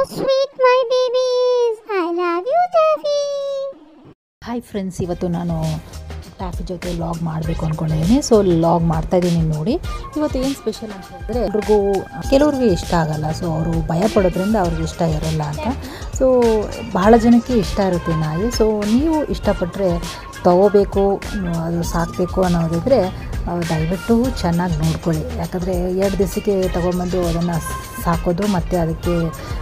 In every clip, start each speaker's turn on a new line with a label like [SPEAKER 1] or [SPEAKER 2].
[SPEAKER 1] sweet, my babies. I love you, Taffy.
[SPEAKER 2] Hi friends ಇವತ್ತು ನಾನು ಟ್ಯಾಫಿ ಜೊತೆ ಲಾಗ್ ಮಾಡಬೇಕು ಅಂದ್ಕೊಂಡಿದ್ದೀನಿ ಸೊ ಲಾಗ್ ಮಾಡ್ತಾ ಇದ್ದೀನಿ ನೋಡಿ ಇವತ್ತು ಏನು ಸ್ಪೆಷಲ್ ಅಂತ ಹೇಳಿದ್ರೆ ಎಲ್ರಿಗೂ ಕೆಲವ್ರಿಗೆ ಇಷ್ಟ ಆಗಲ್ಲ ಸೊ ಅವರು ಭಯ ಪಡೋದ್ರಿಂದ ಅವ್ರಿಗೆ ಇಷ್ಟ ಇರಲ್ಲ ಅಂತ ಸೊ ಬಹಳ ಜನಕ್ಕೆ ಇಷ್ಟ ಇರುತ್ತೆ ನಾಯಿ ಸೊ ನೀವು ಇಷ್ಟಪಟ್ಟರೆ ತಗೋಬೇಕು ಅದು ಸಾಕಬೇಕು ಅನ್ನೋದಿದ್ರೆ ಆ, ದಯವಿಟ್ಟು ಚೆನ್ನಾಗಿ ನೋಡ್ಕೊಳ್ಳಿ ಯಾಕಂದರೆ ಎರಡು ದಿವಸಕ್ಕೆ ತೊಗೊಂಬಂದು ಅದನ್ನು ಸಾಕೋದು ಮತ್ತು ಅದಕ್ಕೆ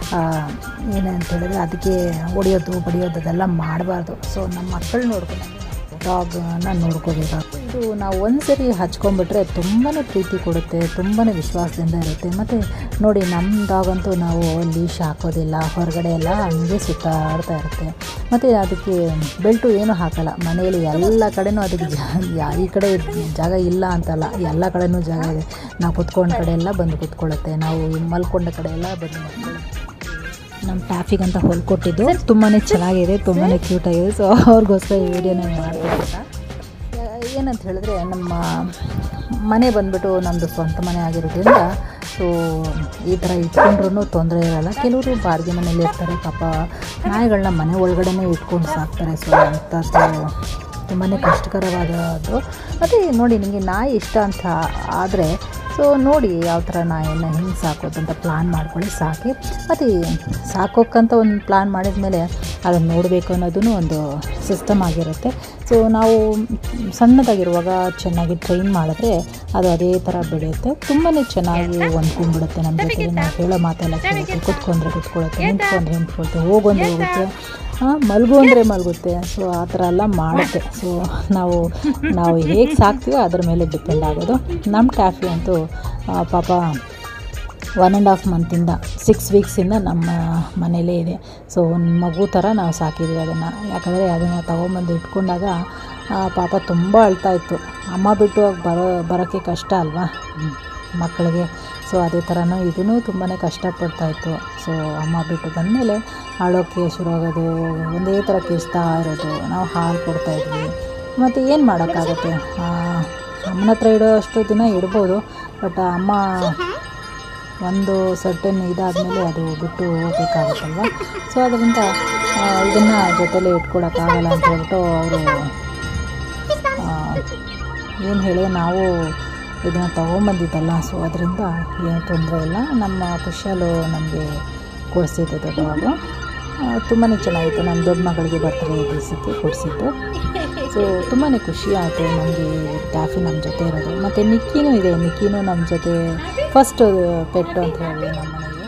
[SPEAKER 2] ಏನಂತ ಹೇಳಿದ್ರೆ ಅದಕ್ಕೆ ಹೊಡೆಯೋದು ಬಡಿಯೋದು ಅದೆಲ್ಲ ಮಾಡಬಾರ್ದು ಸೊ ನಮ್ಮ ಮಕ್ಕಳು ನೋಡ್ಕೊಂಡು ಡಾಗನ್ನ ನೋಡ್ಕೋಬೇಕಾಗುತ್ತೆ ಇದು ನಾವು ಒಂದ್ಸರಿ ಹಚ್ಕೊಂಡ್ಬಿಟ್ರೆ ತುಂಬಾ ಪ್ರೀತಿ ಕೊಡುತ್ತೆ ತುಂಬಾ ವಿಶ್ವಾಸದಿಂದ ಇರುತ್ತೆ ಮತ್ತು ನೋಡಿ ನಮ್ಮ ಡಾಗ್ ಅಂತೂ ನಾವು ಲೀಶ್ ಹಾಕೋದಿಲ್ಲ ಹೊರಗಡೆ ಎಲ್ಲ ಹಂಗೆ ಸುತ್ತಾಡ್ತಾ ಇರುತ್ತೆ ಮತ್ತು ಅದಕ್ಕೆ ಬೆಲ್ಟು ಏನೂ ಹಾಕಲ್ಲ ಮನೆಯಲ್ಲಿ ಎಲ್ಲ ಕಡೆನೂ ಅದಕ್ಕೆ ಜಾ- ಯಾ- ಈ ಕಡೆ ಜಾಗ ಇಲ್ಲ ಅಂತಲ್ಲ ಎಲ್ಲ ಕಡೆನೂ ಜಾಗ ಇದೆ ನಾವು ಕುತ್ಕೊಂಡ ಕಡೆ ಎಲ್ಲ ಬಂದು ಕುತ್ಕೊಳ್ಳುತ್ತೆ ನಾವು ಮಲ್ಕೊಂಡ ಕಡೆ ಎಲ್ಲ ಬಂದು ಮಲ್ಕೊಳ್ಳುತ್ತೆ ನಮ್ಮ ಟ್ಯಾಫಿಗಂತ ಹೊಲ್ಕೊಟ್ಟಿದ್ದು ತುಂಬಾ ಚೆನ್ನಾಗಿದೆ ತುಂಬಾ ಕ್ಯೂಟ್ ಆಗಿದೆ ಸೊ ಅವ್ರಿಗೋಸ್ಕರ ಈ ವಿಡಿಯೋನ ಮಾಡ್ತಿದ್ದ ಏನಂತ ಹೇಳಿದ್ರೆ ನಮ್ಮ ಮನೆ ಬಂದ್ಬಿಟ್ಟು ನಮ್ಮದು ಸ್ವಂತ ಮನೆ ಆಗಿರೋದ್ರಿಂದ ಸೊ ಈ ಥರ ಇಟ್ಕೊಂಡ್ರೂ ತೊಂದರೆ ಇರಲ್ಲ ಕೆಲವರು ಬಾಡಿಗೆ ಮನೇಲಿ ಇರ್ತಾರೆ ಪಾಪ ನಾಯಿಗಳನ್ನ ಮನೆ ಒಳಗಡೆನೇ ಇಟ್ಕೊಂಡು ಸಾಕ್ತಾರೆ ಸೊ ಅಂಥದ್ದು ತುಂಬಾ ಕಷ್ಟಕರವಾದದ್ದು ಮತ್ತು ನೋಡಿ ನಿಮಗೆ ನಾಯಿ ಇಷ್ಟ ಅಂತ ಆದರೆ ಸೊ ನೋಡಿ ಯಾವ ಥರ ನಾಯಿಯನ್ನು ಹೆಂಗೆ ಸಾಕೋದು ಅಂತ ಪ್ಲ್ಯಾನ್ ಮಾಡ್ಕೊಳ್ಳಿ ಸಾಕಿ ಮತ್ತು ಸಾಕೋಕ್ಕಂತ ಒಂದು ಪ್ಲ್ಯಾನ್ ಮಾಡಿದ ಮೇಲೆ ಅದನ್ನು ನೋಡಬೇಕು ಅನ್ನೋದೂ ಒಂದು ಸಿಸ್ಟಮ್ ಆಗಿರುತ್ತೆ ಸೊ ನಾವು ಸಣ್ಣದಾಗಿರುವಾಗ ಚೆನ್ನಾಗಿ ಟ್ರೈನ್ ಮಾಡಿದ್ರೆ ಅದು ಅದೇ ಥರ ಬೆಳೆಯುತ್ತೆ ತುಂಬಾ ಚೆನ್ನಾಗಿ ಹೊಂದ್ಕೊಂಡ್ಬಿಡುತ್ತೆ ನಮ್ಮ ಜೊತೆ ನಾವು ಹೇಳೋ ಮಾತೆಲ್ಲ ಕೇಳುತ್ತೆ ಕುತ್ಕೊಂಡ್ರೆ ಕುತ್ಕೊಳ್ಳುತ್ತೆ ನಿಂತ್ಕೊಂಡ್ರೆ ನಿಂತ್ಕೊಳುತ್ತೆ ಹೋಗೊಂದ್ರೆ ಹೋಗುತ್ತೆ ಆ, ಮಲಗು ಅಂದರೆ ಮಲಗುತ್ತೆ ಸೊ ಆ ಥರ ಎಲ್ಲ ಮಾಡುತ್ತೆ ಸೊ ನಾವು ನಾವು ಹೇಗೆ ಸಾಕ್ತೀವೋ ಅದ್ರ ಮೇಲೆ ಡಿಪೆಂಡ್ ಆಗೋದು ನಮ್ಮ ಟ್ಯಾಫಿ ಅಂತೂ ಆ, ಪಾಪ ಒನ್ ಆ್ಯಂಡ್ ಹಾಫ್ ಮಂತಿಂದ ಸಿಕ್ಸ್ ವೀಕ್ಸಿಂದ ನಮ್ಮ ಮನೇಲೇ ಇದೆ ಸೊ ಒಂದು ಮಗು ಥರ ನಾವು ಸಾಕಿದ್ದೀವಿ ಅದನ್ನು ಯಾಕಂದರೆ ಅದನ್ನು ತೊಗೊಂಬಂದು ಇಟ್ಕೊಂಡಾಗ ಆ, ಪಾಪ ತುಂಬ ಅಳ್ತಾ ಇತ್ತು ಅಮ್ಮ ಬಿಟ್ಟು ಆಗ ಬರೋ ಬರೋಕ್ಕೆ ಕಷ್ಟ ಅಲ್ವಾ ಹ್ಮ್. ಮಕ್ಕಳಿಗೆ ಸೊ ಅದೇ ಥರನೂ ಇದೂ ತುಂಬಾ ಕಷ್ಟಪಡ್ತಾ ಇತ್ತು ಸೊ ಅಮ್ಮ ಬಿಟ್ಟು ಬಂದಮೇಲೆ ಅಳೋಕ್ಕೆ ಶುರುವಾಗೋದು ಒಂದೇ ಥರ ಕಿಸ್ತಾ ಇರೋದು ನಾವು ಹಾಲು ಕೊಡ್ತಾಯಿದ್ವಿ ಮತ್ತು ಏನು ಮಾಡೋಕ್ಕಾಗುತ್ತೆ ಆ, ಅಮ್ಮನ ಹತ್ರ ಇಡೋ ಅಷ್ಟು ದಿನ ಇಡ್ಬೋದು ಬಟ್ ಅಮ್ಮ ಒಂದು ಸರ್ಟನ್ ಇದಾದಮೇಲೆ ಅದು ಬಿಟ್ಟು ಹೋಗ್ಬೇಕಾಗುತ್ತಲ್ವ ಸೊ ಅದರಿಂದ ಇದನ್ನು ಜೊತೆಲೇ ಇಟ್ಕೊಳಕ್ಕಾಗಲ್ಲ ಅಂತ ಹೇಳ್ಬಿಟ್ಟು ಅವರು ಏನು ಹೇಳಿದ್ರೆ ನಾವು ಇದನ್ನು ತೊಗೊಂಬಂದಿದ್ದಲ್ಲ ಸೊ ಅದರಿಂದ ಏನು ತೊಂದರೆ ಇಲ್ಲ ನಮ್ಮ ಖುಷಿಯಲ್ಲೂ ನಮಗೆ ಕೊಡಿಸಿದ್ದು ಡಾಗು ತುಂಬಾ ಚೆನ್ನಾಗಿತ್ತು ನಮ್ಮ ದೊಡ್ಡ ಮಗಳಿಗೆ ಬರ್ತ್ಡೇ ದಿವಸಕ್ಕೆ ಕೊಡಿಸಿದ್ದು ಸೊ ತುಂಬಾ ಖುಷಿ ಆಯಿತು ನಮಗೆ ಟ್ಯಾಫಿ ನಮ್ಮ ಜೊತೆ ಇರೋದು ಮತ್ತು ನಿಕ್ಕಿನೂ ಇದೆ ನಿಕ್ಕಿನೂ ನಮ್ಮ ಜೊತೆ ಫಸ್ಟ್ ಪೆಟ್ಟು ಅಂತ ಹೇಳಿ ನಮ್ಮ ಮನೆಗೆ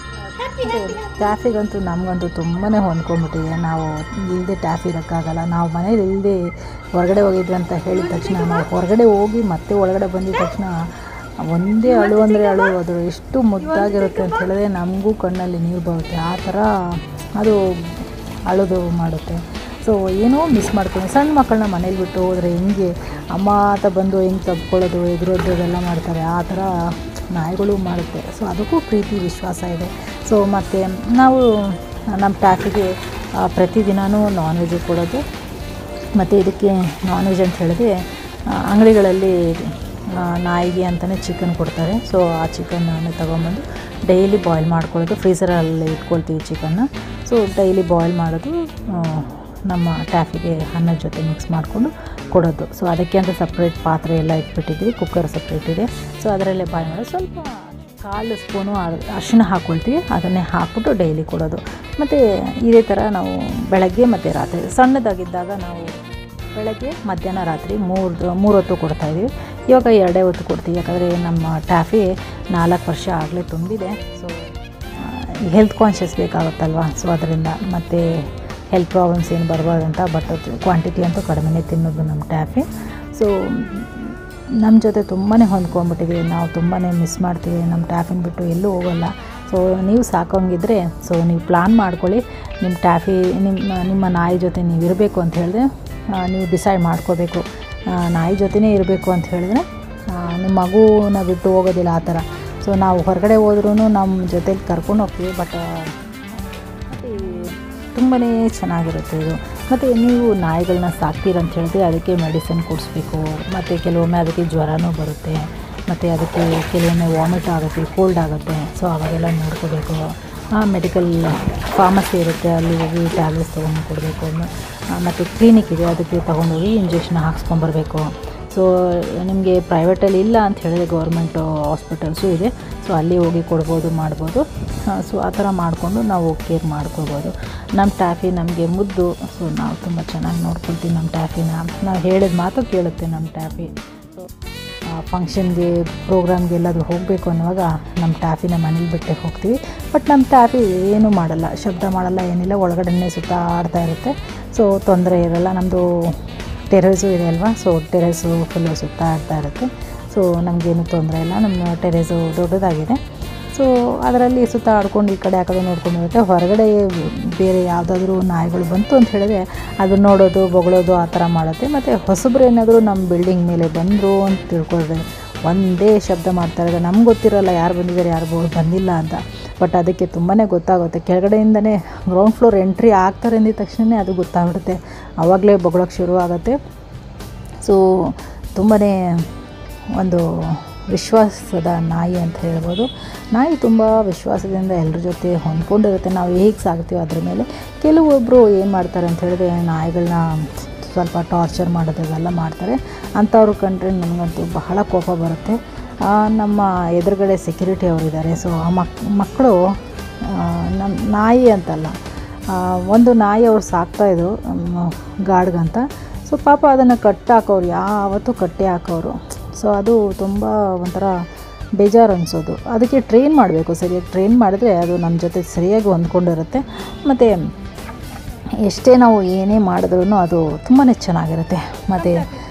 [SPEAKER 2] ಟ್ಯಾಫಿಗಂತೂ ನಮಗಂತೂ ತುಂಬಾ ಹೊಂದ್ಕೊಂಡ್ಬಿಟ್ಟಿದೆ ನಾವು ಇಲ್ಲದೆ ಟ್ಯಾಫಿ ಇರೋಕ್ಕಾಗಲ್ಲ ನಾವು ಮನೇಲಿ ಇಲ್ಲದೆ ಹೊರಗಡೆ ಹೋಗಿದ್ವಿ ಅಂತ ಹೇಳಿದ ತಕ್ಷಣ ನಾವು ಹೊರಗಡೆ ಹೋಗಿ ಮತ್ತೆ ಒಳಗಡೆ ಬಂದಿದ ತಕ್ಷಣ ಒಂದೇ ಅಳು ಅಂದರೆ ಅಳು ಅದು ಎಷ್ಟು ಮುದ್ದಾಗಿರುತ್ತೆ ಅಂತ ಹೇಳಿದ್ರೆ ನಮಗೂ ಕಣ್ಣಲ್ಲಿ ನೀರು ಬರುತ್ತೆ ಆ ಥರ ಅದು ಅಳೋದು ಮಾಡುತ್ತೆ ಸೊ ಏನೋ ಮಿಸ್ ಮಾಡ್ಕೊಂಡು ಸಣ್ಣ ಮಕ್ಕಳನ್ನ ಮನೇಲಿ ಬಿಟ್ಟು ಹೋದರೆ ಹೆಂಗೆ ಅಮ್ಮ ಅಂತ ಬಂದು ಹೆಂಗೆ ತಪ್ಕೊಳ್ಳೋದು ಎದುರೋದು ಅದೆಲ್ಲ ಮಾಡ್ತಾರೆ ಆ ಥರ ನಾಯಿಗಳು ಮಾಡುತ್ತೆ ಸೊ ಅದಕ್ಕೂ ಪ್ರೀತಿ ವಿಶ್ವಾಸ ಇದೆ ಸೊ ಮತ್ತು ನಾವು ನಮ್ಮ ಟ್ಯಾಫಿಗೆ ಪ್ರತಿದಿನವೂ ನಾನ್ ವೆಜ್ ಕೊಡೋದು ಮತ್ತು ಇದಕ್ಕೆ ನಾನ್ ವೆಜ್ ಅಂತ ಹೇಳಿದ್ರೆ ಆ, ಅಂಗಡಿಗಳಲ್ಲಿ ಆ, ನಾಯಿಗೆ ಅಂತಲೇ ಚಿಕನ್ ಕೊಡ್ತಾರೆ ಸೊ ಆ ಚಿಕನ್ನ ತೊಗೊಂಬಂದು ಡೈಲಿ ಬಾಯ್ಲ್ ಮಾಡ್ಕೊಳ್ಳೋದು ಫ್ರೀಸರಲ್ಲಿ ಇಟ್ಕೊಳ್ತೀವಿ ಚಿಕನ್ನ ಸೊ ಡೈಲಿ ಬಾಯ್ಲ್ ಮಾಡೋದು ಆ, ನಮ್ಮ ಟ್ಯಾಫಿಗೆ ಅನ್ನದ ಜೊತೆ ಮಿಕ್ಸ್ ಮಾಡಿಕೊಂಡು ಕೊಡೋದು ಸೊ ಅದಕ್ಕೆ ಅಂತ ಸಪ್ರೇಟ್ ಪಾತ್ರೆ ಎಲ್ಲ ಇಟ್ಬಿಟ್ಟಿದ್ವಿ ಕುಕ್ಕರ್ ಸಪ್ರೇಟ್ ಇದೆ ಸೊ ಅದರಲ್ಲೇ ಬಾಯ್ ಮಾಡೋದು ಸ್ವಲ್ಪ ಕಾಲು ಸ್ಪೂನು ಅರ್- ಅರಿಶಿಣ ಹಾಕ್ಕೊಳ್ತೀವಿ ಅದನ್ನೇ ಹಾಕ್ಬಿಟ್ಟು ಡೈಲಿ ಕೊಡೋದು ಮತ್ತು ಇದೇ ಥರ ನಾವು ಬೆಳಗ್ಗೆ ಮತ್ತು ರಾತ್ರಿ ಸಣ್ಣದಾಗಿದ್ದಾಗ ನಾವು ಬೆಳಗ್ಗೆ ಮಧ್ಯಾಹ್ನ ರಾತ್ರಿ ಮೂರು ಮೂರು ಹೊತ್ತು ಕೊಡ್ತಾಯಿದ್ವಿ ಇವಾಗ ಎರಡೇ ಹೊತ್ತು ಕೊಡ್ತೀವಿ ಯಾಕಂದರೆ ನಮ್ಮ ಟ್ಯಾಫಿ ನಾಲ್ಕು ವರ್ಷ ಆಗಲೇ ತುಂಬಿದೆ ಸೊ ಹೆಲ್ತ್ ಕಾನ್ಷಿಯಸ್ ಬೇಕಾಗುತ್ತಲ್ವ ಸೊ ಅದರಿಂದ ಮತ್ತು ಹೆಲ್ತ್ ಪ್ರಾಬ್ಲಮ್ಸ್ ಏನು ಬರಬಾರ್ದು ಅಂತ ಬಟ್ ಕ್ವಾಂಟಿಟಿ ಅಂತೂ ಕಡಿಮೆನೇ ತಿನ್ನೋದು ನಮ್ಮ ಟ್ಯಾಫಿ ಸೊ ನಮ್ಮ ಜೊತೆ ತುಂಬಾ ಹೊಂದ್ಕೊಂಡ್ಬಿಟ್ಟಿದ್ದೀವಿ ನಾವು ತುಂಬಾ ಮಿಸ್ ಮಾಡ್ತೀವಿ ನಮ್ಮ ಟ್ಯಾಫಿನ ಬಿಟ್ಟು ಎಲ್ಲೂ ಹೋಗಲ್ಲ ಸೊ ನೀವು ಸಾಕೋಂಗಿದ್ರೆ ಸೊ ನೀವು ಪ್ಲ್ಯಾನ್ ಮಾಡ್ಕೊಳ್ಳಿ ನಿಮ್ಮ ಟ್ಯಾಫಿ ನಿಮ್ಮ ನಿಮ್ಮ ನಾಯಿ ಜೊತೆ ನೀವು ಇರಬೇಕು ಅಂತ ಹೇಳಿದ್ರೆ ಆ, ನೀವು ಡಿಸೈಡ್ ಮಾಡ್ಕೋಬೇಕು ಆ, ನಾಯಿ ಜೊತೆನೇ ಇರಬೇಕು ಅಂತ ಹೇಳಿದ್ರೆ ಆ, ನಿಮ್ಮ ಮಗುನ ಬಿಟ್ಟು ಹೋಗೋದಿಲ್ಲ ಆ ಥರ ಸೊ ನಾವು ಹೊರಗಡೆ ಹೋದ್ರೂ ನಮ್ಮ ಜೊತೆಲಿ ಕರ್ಕೊಂಡು ಹೋಗ್ತೀವಿ ಬಟ್ ತುಂಬಾ ಚೆನ್ನಾಗಿರುತ್ತೆ ಇದು ಮತ್ತು ನೀವು ನಾಯಿಗಳನ್ನ ಸಾಕ್ತೀರ ಅಂತ ಹೇಳಿದ್ರೆ ಅದಕ್ಕೆ ಮೆಡಿಸಿನ್ ಕೊಡಿಸ್ಬೇಕು ಮತ್ತು ಕೆಲವೊಮ್ಮೆ ಅದಕ್ಕೆ ಜ್ವರನೂ ಬರುತ್ತೆ ಮತ್ತು ಅದಕ್ಕೆ ಕೆಲವೊಮ್ಮೆ ವಾಮಿಟ್ ಆಗುತ್ತೆ ಕೋಲ್ಡ್ ಆಗುತ್ತೆ ಸೊ ಅವಾಗೆಲ್ಲ ನೋಡ್ಕೋಬೇಕು ಮೆಡಿಕಲ್ ಫಾರ್ಮಸಿ ಇರುತ್ತೆ ಅಲ್ಲಿ ಹೋಗಿ ಟ್ಯಾಬ್ಲೆಟ್ಸ್ ತೊಗೊಂಡು ಕೊಡಬೇಕು ಮತ್ತು ಕ್ಲಿನಿಕ್ ಇದೆ ಅದಕ್ಕೆ ತೊಗೊಂಡೋಗಿ ಇಂಜೆಕ್ಷನ್ ಹಾಕ್ಸ್ಕೊಂಬರ್ಬೇಕು ಸೊ ನಿಮಗೆ ಪ್ರೈವೇಟಲ್ಲಿ ಇಲ್ಲ ಅಂತ ಹೇಳಿದ್ರೆ ಗೌರ್ಮೆಂಟು ಹಾಸ್ಪಿಟಲ್ಸು ಇದೆ ಸೊ ಅಲ್ಲಿ ಹೋಗಿ ಕೊಡ್ಬೋದು ಮಾಡ್ಬೋದು ಸೊ ಆ ಥರ ಮಾಡಿಕೊಂಡು ನಾವು ಕೇರ್ ಮಾಡ್ಕೋಬೋದು ನಮ್ಮ ಟ್ಯಾಫಿ ನಮಗೆ ಮುದ್ದು ಸೊ ನಾವು ತುಂಬ ಚೆನ್ನಾಗಿ ನೋಡ್ಕೊಳ್ತೀವಿ ನಮ್ಮ ಟ್ಯಾಫಿನ ನಾವು ಹೇಳಿದ ಮಾತು ಕೇಳುತ್ತೆ ನಮ್ಮ ಟ್ಯಾಫಿ ಸೊ ಫಂಕ್ಷನ್ಗೆ ಪ್ರೋಗ್ರಾಮ್ಗೆ ಎಲ್ಲಾದರೂ ಹೋಗಬೇಕು ಅನ್ನುವಾಗ ನಮ್ಮ ಟ್ಯಾಫಿನ ಮನೇಲಿ ಬಿಟ್ಟೆ ಹೋಗ್ತೀವಿ ಬಟ್ ನಮ್ಮ ಟ್ಯಾಫಿ ಏನೂ ಮಾಡಲ್ಲ ಶಬ್ದ ಮಾಡಲ್ಲ ಏನಿಲ್ಲ ಒಳಗಡೆನೇ ಸುತ್ತಾಡ್ತಾ ಇರುತ್ತೆ ಸೊ ತೊಂದರೆ ಇರಲ್ಲ ನಮ್ಮದು ಟೆರೇಸು ಇದೆ ಅಲ್ವಾ ಸೊ ಟೆರೇಸು ಫುಲ್ಲು ಸುತ್ತಾಡ್ತಾ ಇರುತ್ತೆ ಸೊ ನಮಗೇನು ತೊಂದರೆ ಇಲ್ಲ ನಮ್ಮ ಟೆರೇಸು ದೊಡ್ಡದಾಗಿದೆ ಸೊ ಅದರಲ್ಲಿ ಸುತ್ತಾಡ್ಕೊಂಡು ಈ ಕಡೆ ಆ ಕಡೆ ನೋಡ್ಕೊಂಡು ಹೋಗುತ್ತೆ ಹೊರಗಡೆ ಬೇರೆ ಯಾವುದಾದ್ರೂ ನಾಯಿಗಳು ಬಂತು ಅಂತ ಹೇಳಿದ್ರೆ ಅದು ನೋಡೋದು ಬೊಗಳೋದು ಆ ಥರ ಮಾಡುತ್ತೆ ಮತ್ತು ಹೊಸಬ್ರು ಏನಾದರೂ ನಮ್ಮ ಬಿಲ್ಡಿಂಗ್ ಮೇಲೆ ಬಂದರು ಅಂತ ತಿಳ್ಕೊಂಡ್ರೆ ಒಂದೇ ಶಬ್ದ ಮಾಡ್ತಾ ಇರೋದು ನಮ್ಗೆ ಗೊತ್ತಿರೋಲ್ಲ ಯಾರು ಬಂದಿದ್ದಾರೆ ಯಾರು ಬ- ಬಂದಿಲ್ಲ ಅಂತ ಬಟ್ ಅದಕ್ಕೆ ತುಂಬಾ ಗೊತ್ತಾಗುತ್ತೆ ಕೆಳಗಡೆಯಿಂದನೇ ಗ್ರೌಂಡ್ ಫ್ಲೋರ್ ಎಂಟ್ರಿ ಆಗ್ತಾರೆ ಅಂದಿದ ತಕ್ಷಣ ಅದು ಗೊತ್ತಾಗ್ಬಿಡುತ್ತೆ ಆವಾಗಲೇ ಬೊಗಳೋಕ್ಕೆ ಶುರು ಆಗುತ್ತೆ ಸೊ ತುಂಬಾ ಒಂದು ವಿಶ್ವಾಸದ ನಾಯಿ ಅಂತ ಹೇಳ್ಬೋದು ನಾಯಿ ತುಂಬ ವಿಶ್ವಾಸದಿಂದ ಎಲ್ಲರ ಜೊತೆ ಹೊಂದ್ಕೊಂಡಿರುತ್ತೆ ನಾವು ಹೇಗೆ ಸಾಗ್ತೀವೋ ಅದ್ರ ಮೇಲೆ ಕೆಲವೊಬ್ಬರು ಏನು ಮಾಡ್ತಾರೆ ಅಂತ ಹೇಳಿದ್ರೆ ನಾಯಿಗಳನ್ನ ಸ್ವಲ್ಪ ಟಾರ್ಚರ್ ಮಾಡೋದೆಲ್ಲ ಮಾಡ್ತಾರೆ ಅಂಥವ್ರು ಕಂಡ್ರೆ ನನಗಂತೂ ಬಹಳ ಕೋಪ ಬರುತ್ತೆ ಆ, ನಮ್ಮ ಎದುರುಗಡೆ ಸೆಕ್ಯೂರಿಟಿ ಅವರಿದ್ದಾರೆ ಸೊ ಆ ಮಕ್ ಮಕ್ಕಳು ನಮ್ಮ ನಾಯಿ ಅಂತಲ್ಲ ಆ, ಒಂದು ನಾಯಿ ಅವ್ರು ಸಾಕ್ತಾಯಿದ್ರು ಗಾರ್ಡ್ಗಂತ ಸೊ ಪಾಪ ಅದನ್ನು ಕಟ್ಟಿ ಹಾಕೋರು ಯಾವತ್ತೂ ಕಟ್ಟಿ ಹಾಕೋರು ಸೊ ಅದು ತುಂಬ ಒಂಥರ ಬೇಜಾರು ಅನಿಸೋದು ಅದಕ್ಕೆ ಟ್ರೈನ್ ಮಾಡಬೇಕು ಸರಿಯಾಗಿ ಟ್ರೈನ್ ಮಾಡಿದ್ರೆ ಅದು ನಮ್ಮ ಜೊತೆ ಸರಿಯಾಗಿ ಹೊಂದ್ಕೊಂಡಿರುತ್ತೆ ಮತ್ತು ಎಷ್ಟೇ ನಾವು ಏನೇ ಮಾಡಿದ್ರೂ ಅದು ತುಂಬಾ ಚೆನ್ನಾಗಿರುತ್ತೆ ಮತ್ತು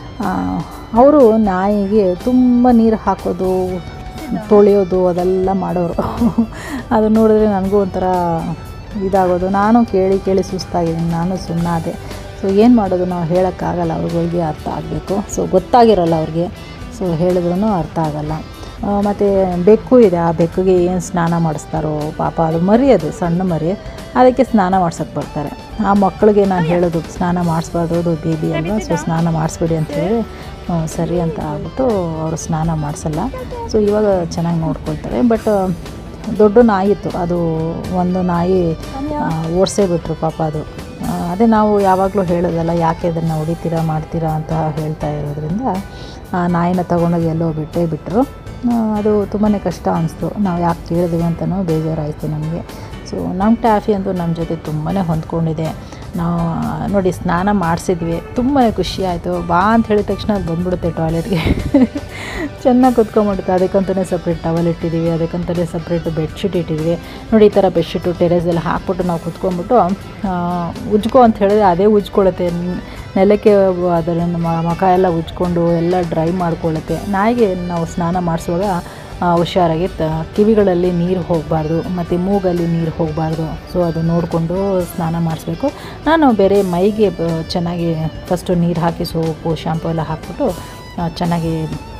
[SPEAKER 2] ಅವರು ನಾಯಿಗೆ ತುಂಬ ನೀರು ಹಾಕೋದು ತೊಳೆಯೋದು ಅದೆಲ್ಲ ಮಾಡೋರು ಅದು ನೋಡಿದ್ರೆ ನನಗೂ ಒಂಥರ ಇದಾಗೋದು ನಾನು ಕೇಳಿ ಕೇಳಿ ಸುಸ್ತಾಗಿದ್ದೀನಿ ನಾನು ಸುಮ್ಮನಾದೆ ಸೊ ಏನು ಮಾಡೋದು ನಾವು ಹೇಳೋಕ್ಕಾಗಲ್ಲ ಅವ್ರುಗಳಿಗೆ ಅರ್ಥ ಆಗಬೇಕು ಸೊ ಗೊತ್ತಾಗಿರಲ್ಲ ಅವ್ರಿಗೆ ಸೊ ಹೇಳಿದ್ರೂ ಅರ್ಥ ಆಗಲ್ಲ ಮತ್ತು ಬೆಕ್ಕು ಇದೆ ಆ ಬೆಕ್ಕಿಗೆ ಏನು ಸ್ನಾನ ಮಾಡಿಸ್ತಾರೋ ಪಾಪ ಅದು ಮರಿ ಅದು ಸಣ್ಣ ಮರಿ ಅದಕ್ಕೆ ಸ್ನಾನ ಮಾಡ್ಸೋಕ್ಕೆ ಬರ್ತಾರೆ ಆ ಮಕ್ಕಳಿಗೆ ನಾನು ಹೇಳೋದು ಸ್ನಾನ ಮಾಡಿಸ್ಬಾರ್ದು ಅದು ಬೇಬಿ ಅಲ್ವಾ ಸೊ ಸ್ನಾನ ಮಾಡಿಸ್ಬೇಡಿ ಅಂತ ಹೇಳಿ ಆ, ಸರಿ ಅಂತ ಆಗ್ಬಿಟ್ಟು ಅವರು ಸ್ನಾನ ಮಾಡಿಸಲ್ಲ ಸೊ ಇವಾಗ ಚೆನ್ನಾಗಿ ನೋಡ್ಕೊಳ್ತಾರೆ ಬಟ್ ದೊಡ್ಡ ನಾಯಿ ಇತ್ತು ಅದು ಒಂದು ನಾಯಿ ಓಡಿಸೇ ಬಿಟ್ರು ಪಾಪ ಅದು ಆ, ಅದೇ ನಾವು ಯಾವಾಗಲೂ ಹೇಳೋದಲ್ಲ ಯಾಕೆ ಇದನ್ನು ಹೊಡಿತೀರಾ ಮಾಡ್ತೀರಾ ಅಂತ ಹೇಳ್ತಾ ಇರೋದ್ರಿಂದ ಆ ನಾಯಿನ ತಗೊಂಡೋಗಿ ಎಲ್ಲೋ ಬಿಟ್ಟೇ ಬಿಟ್ಟರು ಅದು ತುಂಬಾ ಕಷ್ಟ ಅನಿಸ್ತು ನಾವು ಯಾಕೆ ಕೇಳಿದ್ವಿ ಅಂತಲೂ ಬೇಜಾರಾಯಿತು ನಮಗೆ ಸೊ ನಮ್ಮ ಟ್ಯಾಫಿ ಅಂತೂ ನಮ್ಮ ಜೊತೆ ತುಂಬಾ ಹೊಂದ್ಕೊಂಡಿದೆ ನಾವು ನೋಡಿ ಸ್ನಾನ ಮಾಡಿಸಿದ್ವಿ ತುಂಬಾ ಖುಷಿ ಆಯಿತು ಬಾ ಅಂತ ಹೇಳಿದ ತಕ್ಷಣ ಅದು ಬಂದ್ಬಿಡುತ್ತೆ ಟಾಯ್ಲೆಟ್ಗೆ ಚೆನ್ನಾಗಿ ಕುತ್ಕೊಂಡ್ಬಿಡುತ್ತೆ ಅದಕ್ಕಂತಲೇ ಸಪ್ರೇಟ್ ಟವಲ್ ಇಟ್ಟಿದ್ದೀವಿ ಅದಕ್ಕಂತಲೇ ಸಪ್ರೇಟ್ ಬೆಡ್ಶೀಟ್ ಇಟ್ಟಿದ್ದೀವಿ ನೋಡಿ ಈ ಥರ ಬೆಡ್ಶೀಟು ಟೆರೇಸೆಲ್ಲ ಹಾಕ್ಬಿಟ್ಟು ನಾವು ಕುತ್ಕೊಂಡ್ಬಿಟ್ಟು ಆ, ಉಜ್ಕೋ ಅಂತ ಹೇಳಿದ್ರೆ ಅದೇ ಉಜ್ಕೊಳ್ಳುತ್ತೆ ನೆಲಕ್ಕೆ ಅದನ್ನು ಮುಖ ಎಲ್ಲ ಉಜ್ಕೊಂಡು ಎಲ್ಲ ಡ್ರೈ ಮಾಡ್ಕೊಳ್ಳುತ್ತೆ ನಾಯಿಗೆ ನಾವು ಸ್ನಾನ ಮಾಡಿಸುವಾಗ ಆ, ಹುಷಾರಾಗಿ ತ ಕಿವಿಗಳಲ್ಲಿ ನೀರು ಹೋಗಬಾರ್ದು ಮತ್ತು ಮೂಗಲ್ಲಿ ನೀರು ಹೋಗಬಾರ್ದು ಸೊ ಅದು ನೋಡಿಕೊಂಡು ಸ್ನಾನ ಮಾಡಿಸ್ಬೇಕು ನಾನು ಬೇರೆ ಮೈಗೆ ಬ- ಚೆನ್ನಾಗಿ ಫಸ್ಟು ನೀರು ಹಾಕಿ ಸೋಪು ಶಾಂಪು ಎಲ್ಲ ಹಾಕ್ಬಿಟ್ಟು ಆ, ಚೆನ್ನಾಗಿ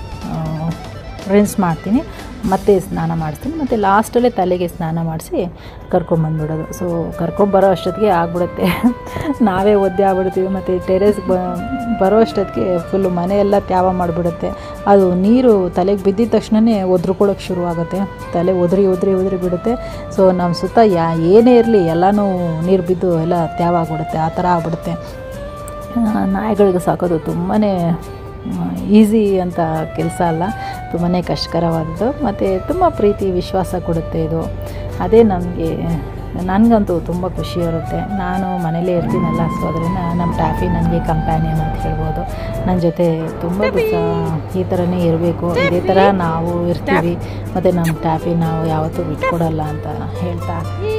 [SPEAKER 2] ರಿನ್ಸ್ ಮಾಡ್ತೀನಿ ಮತ್ತೆ ಸ್ನಾನ ಮಾಡಿಸ್ತೀನಿ ಮತ್ತು ಲಾಸ್ಟಲ್ಲೇ ತಲೆಗೆ ಸ್ನಾನ ಮಾಡಿಸಿ ಕರ್ಕೊಂಬಂದ್ಬಿಡೋದು ಸೊ ಕರ್ಕೊಂಬರೋ ಅಷ್ಟೊತ್ತಿಗೆ ಆಗ್ಬಿಡುತ್ತೆ ನಾವೇ ಒದ್ದೆ ಆಗ್ಬಿಡ್ತೀವಿ ಮತ್ತು ಟೆರೇಸ್ ಬ ಬರೋ ಅಷ್ಟೊತ್ತಿಗೆ ಫುಲ್ಲು ಮನೆಯೆಲ್ಲ ತ್ಯಾವ ಮಾಡಿಬಿಡುತ್ತೆ ಅದು ನೀರು ತಲೆಗೆ ಬಿದ್ದಿದ ತಕ್ಷಣವೇ ಒದ್ರುಕೊಳ್ಳೋಕೆ ಶುರು ಆಗುತ್ತೆ ತಲೆ ಒದರಿ ಒದರಿ ಒದರಿ ಬಿಡುತ್ತೆ ಸೊ ನಮ್ಮ ಸುತ್ತ ಯಾ ಏನೇ ಇರಲಿ ಎಲ್ಲನೂ ನೀರು ಬಿದ್ದು ಎಲ್ಲ ತ್ಯಾವ ಆಗ್ಬಿಡುತ್ತೆ ಆ ಥರ ಆಗ್ಬಿಡುತ್ತೆ ಆ, ನಾಯಿಗಳಿಗೆ ಸಾಕೋದು ತುಂಬಾ ಈಸಿ ಅಂತ ಕೆಲಸ ಅಲ್ಲ ತುಂಬಾ ಕಷ್ಟಕರವಾದದ್ದು ಮತ್ತು ತುಂಬ ಪ್ರೀತಿ ವಿಶ್ವಾಸ ಕೊಡುತ್ತೆ ಇದು ಅದೇ ನಮಗೆ ನನಗಂತೂ ತುಂಬ ಖುಷಿ ಇರುತ್ತೆ ನಾನು ಮನೇಲೇ ಇರ್ತೀನಲ್ಲ ಸೊ ಅದರಿಂದ ನಮ್ಮ ಟ್ಯಾಫಿ ನನಗೆ ಕಂಪ್ಯಾನಿಯನ್ ಅಂತ ಹೇಳ್ಬೋದು ನನ್ನ ಜೊತೆ ತುಂಬ ದಿವಸ ಈ ಥರನೇ ಇರಬೇಕು ಇದೇ ಥರ ನಾವು ಇರ್ತೀವಿ ಮತ್ತು ನಮ್ಮ ಟ್ಯಾಫಿ ನಾವು ಯಾವತ್ತೂ ಬಿಟ್ಕೊಡಲ್ಲ ಅಂತ ಹೇಳ್ತಾ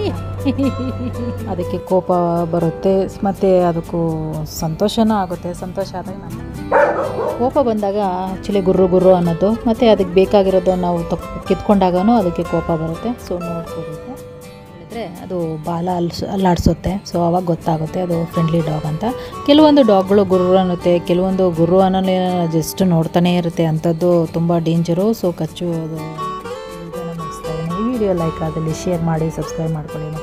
[SPEAKER 2] ಅದಕ್ಕೆ ಕೋಪ ಬರುತ್ತೆ ಮತ್ತು ಅದಕ್ಕೂ ಸಂತೋಷನೂ ಆಗುತ್ತೆ ಸಂತೋಷ ಆದಾಗ ನಮ್ಗೆ ಕೋಪ ಬಂದಾಗ ಆ್ಯಕ್ಚುಲಿ ಗುರ್ರು ಗುರ್ರು ಅನ್ನೋದು ಮತ್ತು ಅದಕ್ಕೆ ಬೇಕಾಗಿರೋದು ನಾವು ತಕ್ ಕಿತ್ಕೊಂಡಾಗನೂ ಅದಕ್ಕೆ ಕೋಪ ಬರುತ್ತೆ ಸೊ ನೋಡ್ಕೋಬೇಕು ಹೇಳಿದ್ರೆ ಅದು ಬಾಲ ಅಲ್ಸ್ ಅಲ್ಲಾಡಿಸುತ್ತೆ ಸೊ ಅವಾಗ ಗೊತ್ತಾಗುತ್ತೆ ಅದು ಫ್ರೆಂಡ್ಲಿ ಡಾಗ್ ಅಂತ ಕೆಲವೊಂದು ಡಾಗ್ಗಳು ಗುರ್ರು ಅನ್ನುತ್ತೆ ಕೆಲವೊಂದು ಗುರ್ರು ಅನ್ನೋನೇ ಜಸ್ಟ್ ನೋಡ್ತಾನೆ ಇರುತ್ತೆ ಅಂಥದ್ದು ತುಂಬ ಡೇಂಜರು ಸೊ ಕಚ್ಚು ಅದು ವಿಡಿಯೋನ ಮುಗಿಸ್ತಾ ಇದ್ದೀನಿ ಈ ವಿಡಿಯೋ ಲೈಕ್ ಆದಲ್ಲಿ ಶೇರ್ ಮಾಡಿ ಸಬ್ಸ್ಕ್ರೈಬ್ ಮಾಡ್ಕೊಳ್ಳಿ